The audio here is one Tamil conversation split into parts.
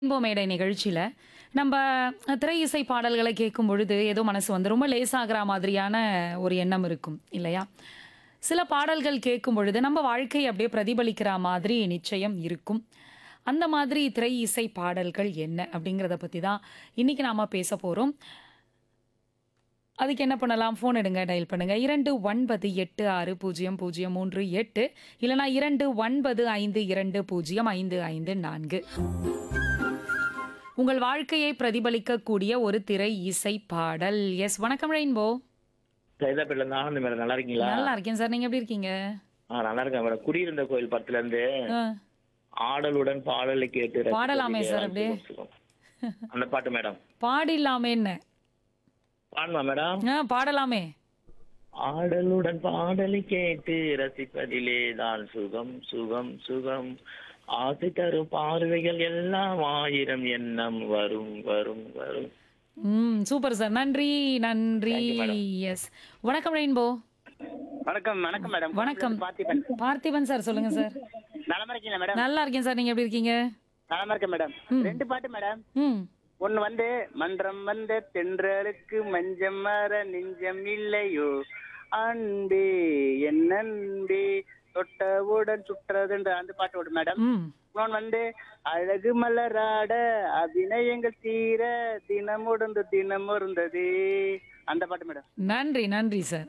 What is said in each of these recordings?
ரெயின்போ மேடை நிகழ்ச்சியில் நம்ம திரை இசை பாடல்களை கேட்கும் பொழுது ஏதோ மனசு வந்து ரொம்ப லேசாகிற மாதிரியான ஒரு எண்ணம் இருக்கும் இல்லையா சில பாடல்கள் கேட்கும் பொழுது நம்ம வாழ்க்கை அப்படியே பிரதிபலிக்கிற மாதிரி நிச்சயம் இருக்கும் அந்த மாதிரி திரை இசை பாடல்கள் என்ன அப்படிங்கிறத பற்றி தான் இன்னைக்கு நாம் பேச போகிறோம் அதுக்கு என்ன பண்ணலாம் ஃபோன் எடுங்க டயல் பண்ணுங்க இரண்டு ஒன்பது எட்டு ஆறு பூஜ்ஜியம் பூஜ்ஜியம் மூன்று எட்டு இல்லைனா இரண்டு ஒன்பது ஐந்து இரண்டு பூஜ்ஜியம் ஐந்து ஐந்து நான்கு உங்கள் வாழ்க்கையை பிரதிபலிக்கக்கூடிய ஒரு திரை இசை பாடல் எஸ் வணக்கம் ரெயின்போ சைதாப்பேட்டில இருந்து ஆனந்த் மேடம் நல்லா இருக்கீங்களா நல்லா இருக்கேன் சார் நீங்க எப்படி இருக்கீங்க ஆ நல்லா இருக்கேன் மேடம் குடியிருந்த கோயில் படத்துல இருந்து ஆ, ஆடலுடன் பாடலை கேட்டு ரசிப்பதிலே பாடலாமே சார் அப்படியே. சுகம், சுகம். அந்த பாட்டு மேடம் பாடிடலாமே என்ன பாடுமா மேடம் ஆ, பாடலாமே ஆடலுடன் பாடலை கேட்டு ரசிப்பதிலே தான் சுகம் சுகம் சுகம் ஆசை தரும் பார்வைகள் எல்லாம் ஆயிரம் எண்ணம் வரும் வரும் வரும் ம் சூப்பர் சார் நன்றி நன்றி Thank you, madam. எஸ் வணக்கம் ரெயின்போ வணக்கம் வணக்கம் மேடம் வணக்கம் பார்த்திபன் பார்த்திபன் சார் சொல்லுங்க சார் நலமா இருக்கீங்களா மேடம் நல்லா இருக்கேன் சார் நீங்க எப்படி இருக்கீங்க நலமா இருக்கேன் மேடம் ரெண்டு பாட்டு மேடம் ம் ஒண்ணு வந்து மன்றம் வந்த தென்றலுக்கு மஞ்சம் மர நெஞ்சம் இல்லையோ அன்பே என் அன்பே தொட்டவுடன் சுற்றதுன்ற அந்த பாட்டு ஓடு மேடம் ம் இன்னொன்னு வந்து அழகு மலராட அபிநயங்கள் தீர தினமுடந்து தினம் இருந்தது அந்த பாட்டு மேடம் நன்றி நன்றி சார்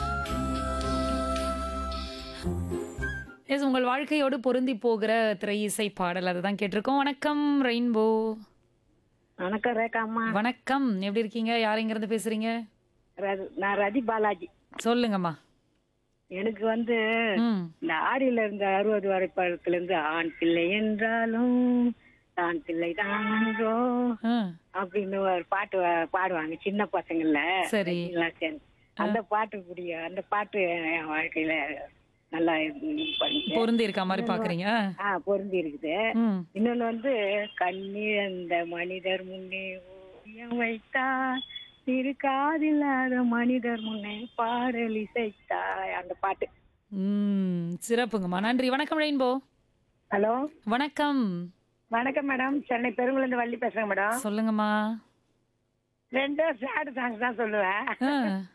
எஸ் உங்கள் வாழ்க்கையோடு பொருந்தி போகிற திரை இசை பாடல் அதை தான் கேட்டிருக்கோம் வணக்கம் ரெயின்போ வணக்கம் ரேகா அம்மா வணக்கம் எப்படி இருக்கீங்க யார் இருந்து பேசுறீங்க ர- நான் ரதி பாலாஜி சொல்லுங்கம்மா எனக்கு வந்து ம் இந்த ஆடியில இருந்த அறுபது வரை பழத்துல இருந்து ஆண் பிள்ளை என்றாலும் தான் பிள்ளை தானோ ஆ, அப்படின்னு ஒரு பாட்டு வ- பாடுவாங்க சின்ன பசங்கள்ல சரி. எல்லாம் சேர்ந்து அந்த பாட்டு பிடிக்கும் அந்த பாட்டு என் வாழ்க்கையில நல்லா இது பண்ணுச்சு. பொருந்தி இருக்க மாதிரி பாக்குறீங்க ஆ பொருந்தி இருக்குது ம் இன்னொன்னு வந்து கண்ணிழந்த மனிதர் முன்னே ஓவியம் வைத்தார் திரு காதில்லாத மனிதர் முன்னே பாடல் இசைத்தாய் அந்த பாட்டு ம் சிறப்புங்கம்மா நன்றி வணக்கம் ரெயின்போ ஹலோ வணக்கம் வணக்கம் மேடம் சென்னை பெருங்குளந்து வள்ளி பேசுறேன் மேடம் சொல்லுங்கம்மா ரெண்டும் சேடு சாங்ஸ் தான் சொல்லுவேன் ஆ,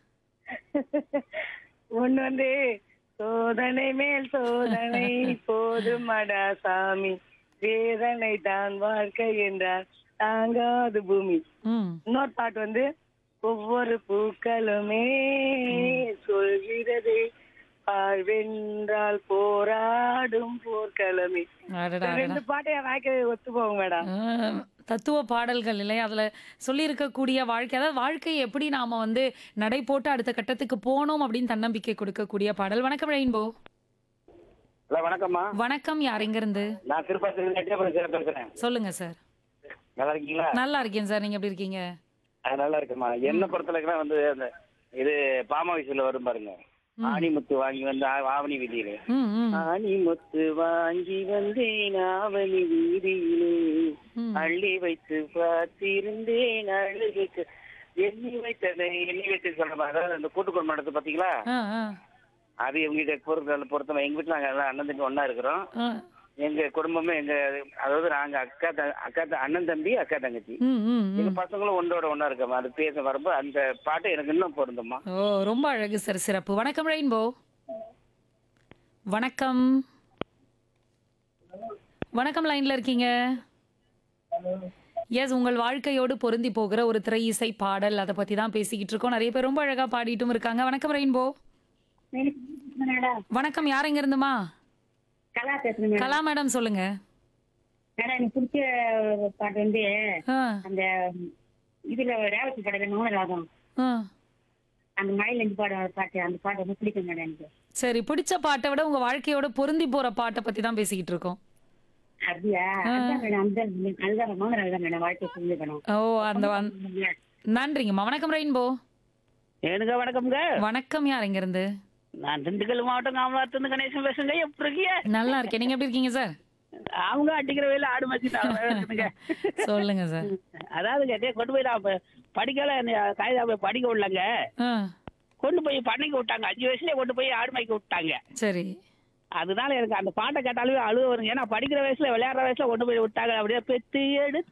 ஒண்ணு வந்து சோதனை மேல் சோதனை போதுமடா சாமி வேதனை தான் வாழ்க்கை என்றார் தாங்காது பூமி ம் இன்னொரு பாட்டு வந்து ஒவ்வொரு பூக்களுமே சொல்கிறது வாழ்வென்றால் போராடும் போர்க்களமே அடடா அடடா ரெண்டு பாட்டு என் வாழ்க்கை ஒத்து போகும் மேடம் ஆ, தத்துவ பாடல்கள் இல்லையா அதுல சொல்லியிருக்கக்கூடிய வாழ்க்கை அதாவது வாழ்க்கையை எப்படி நாம வந்து நடை போட்டு அடுத்த கட்டத்துக்கு போனோம் அப்படின்னு தன்னம்பிக்கை கொடுக்கக்கூடிய பாடல் வணக்கம் ரெயின்போ ஹலோ வணக்கம்மா வணக்கம் யார் எங்க இருந்து நான் திருப்பதி எட்டயபுரம் சார் பேசுறேன் சொல்லுங்க சார் நல்லா இருக்கீங்களா நல்லா இருக்கேன் சார் நீங்க எப்படி இருக்கீங்க அது நல்லா இருக்குமா என்ன பொறுத்தளவுக்குலாம் வந்து அந்த இது பாமாவிசில வரும் பாருங்க ஆணிமுத்து வாங்கி வந்து ஆ- ஆவணி வீதியில ம் ம் ஆணிமுத்து வாங்கி வந்தேன் ஆவணி வீதியிலே ம். அள்ளி வைத்து பார்த்திருந்தேன் அழுகுக்கு எண்ணி வைத்ததை எண்ணி வைத்து சொல்ற மாதிரி அதாவது அந்த கூட்டு குடும்பம் நடத்து பாத்தீங்களா ஆ ஆ அது எங்க வீட்டை பொறுத்த பொறுத்தவரை எங்க வீட்டுல நாங்க எல்லாம் அண்ணன் தம்பி ஒண்ணா இருக்கிறோம் ஆ. எங்க குடும்பமே எங்க அதாவது நாங்க அக்கா த- அக்கா த- அண்ணன் தம்பி அக்கா தங்கச்சி ம் ம் எங்க ம் பசங்களும் ஒன்றோட ஒண்ணா இருக்கமா அது பேச வரப்போ அந்த பாட்டு எனக்கு இன்னும் பொருந்துமா ஓ ரொம்ப அழகு சார் சிறப்பு வணக்கம் ரெயின்போ வணக்கம் வணக்கம் லைன்ல இருக்கீங்க எஸ் உங்கள் வாழ்க்கையோடு பொருந்தி போகிற ஒரு திரை இசை பாடல் அதை பத்தி தான் பேசிக்கிட்டு இருக்கோம் நிறைய பேர் ரொம்ப அழகா பாடிட்டும் இருக்காங்க வணக்கம் ரெயின்போ வணக்கம் யார் எங்க இருந்துமா கலா பேசுறேன் மேடம் கலா மேடம் சொல்லுங்க மேடம் எனக்கு பிடிச்ச பாட்டு வந்து ஆ, அந்த இதுல ரேவதி படத்துல மௌனராகம் ஆ. அந்த மழையில இருந்து பாட பாட்டு அந்த பாட்டு ரொம்ப பிடிக்கும் மேடம் எனக்கு சரி பிடிச்ச பாட்டை விட உங்க வாழ்க்கையோட பொருந்தி போற பாட்டை பத்தி தான் பேசிக்கிட்டு இருக்கோம் அப்படியா அதுதான் மேடம் அந்த அதுதான் மௌனராகம் மேடம் வாழ்க்கை புரிஞ்சுக்கணும் ஓ அந்த அந்த- நன்றிங்கம்மா வணக்கம் ரெயின்போ எனக்கு வணக்கம்ங்க வணக்கம் யார் எங்க இருந்து நான் திண்டுக்கல் மாவட்டம் காமலாத்திலிருந்து கணேசன் பேசுங்க எப்படி இருக்கீங்க நல்லா இருக்கேன் நீங்க எப்படி இருக்கீங்க சார் அவங்க அடிக்கிற வேலை ஆடு மச்சிட்டாங்க சொல்லுங்க சார் அதாவது கேட்டே கொண்டு போய் நான் ப- படிக்கல காகிதா போய் படிக்க விடலங்க ஆ கொண்டு போய் பண்ணைக்கு விட்டாங்க அஞ்சு வயசுலயே கொண்டு போய் ஆடு மேய்க்க விட்டாங்க சரி அதனால எனக்கு அந்த பாட்டை கேட்டாலே அழுவ வருங்க ஏன்னா படிக்கிற வயசுல விளையாடுற வயசுல கொண்டு போய் விட்டாங்க அப்படியே பெத்து எடுத்து